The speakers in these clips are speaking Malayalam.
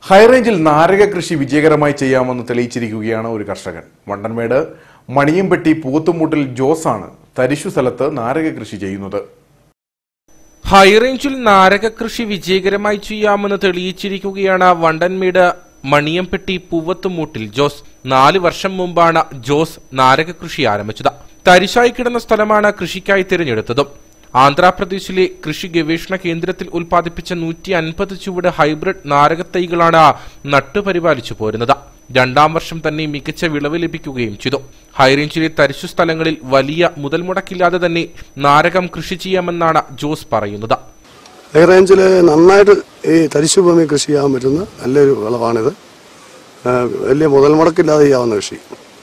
ഹൈറേഞ്ചിൽ നാരക കൃഷി വിജയകരമായി ചെയ്യാമെന്ന് തെളിയിച്ചിരിക്കുകയാണ് ഒരു കർഷകൻ വണ്ടൻമേട് മണിയമ്പെട്ടി പൂത്തുമൂട്ടിൽ ജോസാണ് തരിശു സ്ഥലത്ത് നാരക കൃഷി ചെയ്യുന്നത് ഹൈറേഞ്ചിൽ നാരക കൃഷി വിജയകരമായി ചെയ്യാമെന്ന് തെളിയിച്ചിരിക്കുകയാണ് വണ്ടൻമേട് മണിയംപെട്ടി പൂവത്തുമൂട്ടിൽ ജോസ് നാല് വർഷം മുമ്പാണ് ജോസ് നാരക കൃഷി ആരംഭിച്ചത് തരിശായി കിടന്ന സ്ഥലമാണ് കൃഷിക്കായി തിരഞ്ഞെടുത്തതും ആന്ധ്രാപ്രദേശിലെ കൃഷി ഗവേഷണ കേന്ദ്രത്തിൽ ഉൽപ്പാദിപ്പിച്ച നൂറ്റി അൻപത് ചുവട് ഹൈബ്രിഡ് നാരകത്തൈകളാണ് നട്ടുപരിപാലിച്ചു പോരുന്നത് രണ്ടാം വർഷം തന്നെ മികച്ച വിളവ് ലഭിക്കുകയും ചെയ്തു ഹൈറേഞ്ചിലെ തരിശു സ്ഥലങ്ങളിൽ വലിയ മുതൽ മുടക്കില്ലാതെ തന്നെ നാരകം കൃഷി ചെയ്യാമെന്നാണ് ജോസ് പറയുന്നത് ഹൈ റേഞ്ചിൽ നന്നായിട്ട് ഈ തരിശുഭൂമി കൃഷി ചെയ്യാൻ പറ്റുന്ന നല്ലൊരു വിളവാണിത് ആ, വലിയ മുതൽ മുടക്കില്ലാതെ ചെയ്യാവുന്ന കൃഷി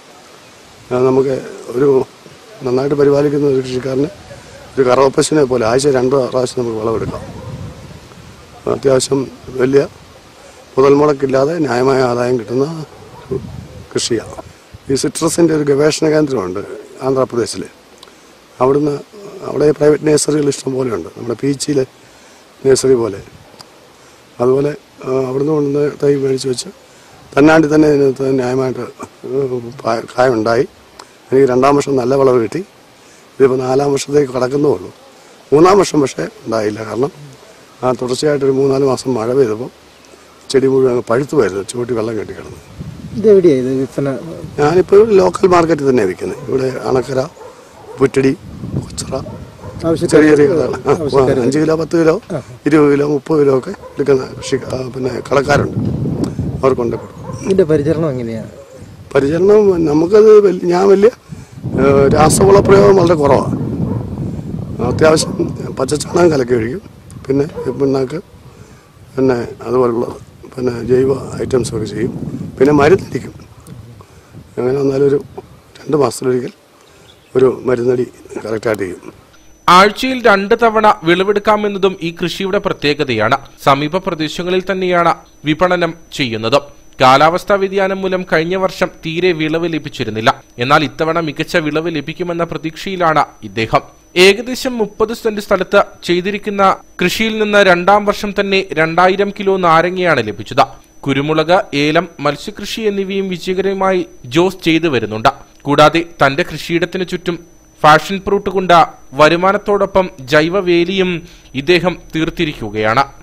ആ, നമുക്ക് ഒരു നന്നായിട്ട് പരിപാലിക്കുന്ന ഒരു കൃഷിക്കാരന് ഒരു കറവപ്പശുവിനെ പോലെ ആഴ്ച രണ്ട് പ്രാവശ്യം നമുക്ക് വിളവെടുക്കാം അത്യാവശ്യം വലിയ മുതൽ മുടക്കില്ലാതെ ന്യായമായ ആദായം കിട്ടുന്ന ഒരു കൃഷിയാണ് ഈ സിട്രസിൻ്റെ ഒരു ഗവേഷണ കേന്ദ്രമുണ്ട് ആന്ധ്രാപ്രദേശിൽ അവിടുന്ന് അവിടെ പ്രൈവറ്റ് നഴ്സറികൾ ഇഷ്ടം പോലെയുണ്ട് നമ്മുടെ പീച്ചിയിലെ നഴ്സറി പോലെ അതുപോലെ ആ, അവിടുന്ന് കൊണ്ടുവന്ന് തൈ മേടിച്ച് വെച്ച് തന്നാണ്ടി തന്നെ ഇതിനകത്ത് ന്യായമായിട്ട് കാ- കായുണ്ടായി എനിക്ക് രണ്ടാം വർഷം നല്ല വിളവ് കിട്ടി ഇതിപ്പോൾ നാലാം വർഷത്തേക്ക് കടക്കുന്നേ ഉള്ളൂ മൂന്നാം വർഷം പക്ഷേ ഉണ്ടായില്ല കാരണം ആ തുടർച്ചയായിട്ടൊരു മൂന്നാല് മാസം മഴ പെയ്തപ്പോൾ ചെടി മുഴുവൻ അങ്ങ് പഴുത്തു പോയിരുന്നു ചുവട്ടി വെള്ളം കെട്ടി കിടന്നു ഇതെവിടെയാണ് ഇത് വിൽപ്പന ഞാനിപ്പോൾ ലോക്കൽ മാർക്കറ്റിൽ തന്നെ വിൽക്കുന്നത് ഇവിടെ അണക്കര പുറ്റടി കൊച്ചറ ആവശ്യക്കാർ ചെറിയ ചെറിയ കടകൾ അഞ്ച് കിലോ പത്ത് കിലോ ഇരുപത് കിലോ മുപ്പത് കിലോ ഒക്കെ എടുക്കുന്ന കൃഷി ആ, പിന്നെ കടക്കാരുണ്ട് അവർക്ക് കൊണ്ട് കൊടുക്കും ഇതിന്റെ പരിചരണം എങ്ങനെയാണ് പരിചരണം നമുക്കത് വലിയ ഞാൻ വലിയ ഏ, രാസവള പ്രയോഗം വളരെ കുറവാണ് അത്യാവശ്യം പച്ചച്ചാണകം കലക്കി ഒഴിക്കും പിന്നെ പിണ്ണാക്ക് പിന്നെ അതുപോലുള്ളത് പിന്നെ ജൈവ ഐറ്റംസ് ഒക്കെ ചെയ്യും പിന്നെ മരുന്നടിക്കും അങ്ങനെ വന്നാലും ഒരു രണ്ട് മാസത്തിലൊരിക്കൽ ഒരു മരുന്നടി കറക്റ്റായിട്ട് ചെയ്യും ആഴ്ചയിൽ രണ്ട് തവണ വിളവെടുക്കാമെന്നതും ഈ കൃഷിയുടെ പ്രത്യേകതയാണ് സമീപ പ്രദേശങ്ങളിൽ തന്നെയാണ് വിപണനം ചെയ്യുന്നത് കാലാവസ്ഥാ വ്യതിയാനം മൂലം കഴിഞ്ഞ വർഷം തീരെ വിളവ് ലഭിച്ചിരുന്നില്ല എന്നാൽ ഇത്തവണ മികച്ച വിളവ് ലഭിക്കുമെന്ന പ്രതീക്ഷയിലാണ് ഇദ്ദേഹം ഏകദേശം മുപ്പത് സെന്റ് സ്ഥലത്ത് ചെയ്തിരിക്കുന്ന കൃഷിയിൽ നിന്ന് രണ്ടാം വർഷം തന്നെ രണ്ടായിരം കിലോ നാരങ്ങയാണ് ലഭിച്ചത് കുരുമുളക് ഏലം മത്സ്യകൃഷി എന്നിവയും വിജയകരമായി ജോസ് ചെയ്തു വരുന്നുണ്ട് കൂടാതെ തന്റെ കൃഷിയിടത്തിനു ചുറ്റും ഫാഷൻ ഫ്രൂട്ട് കൊണ്ട് വരുമാനത്തോടൊപ്പം ജൈവവേലിയും ഇദ്ദേഹം തീർത്തിരിക്കുകയാണ്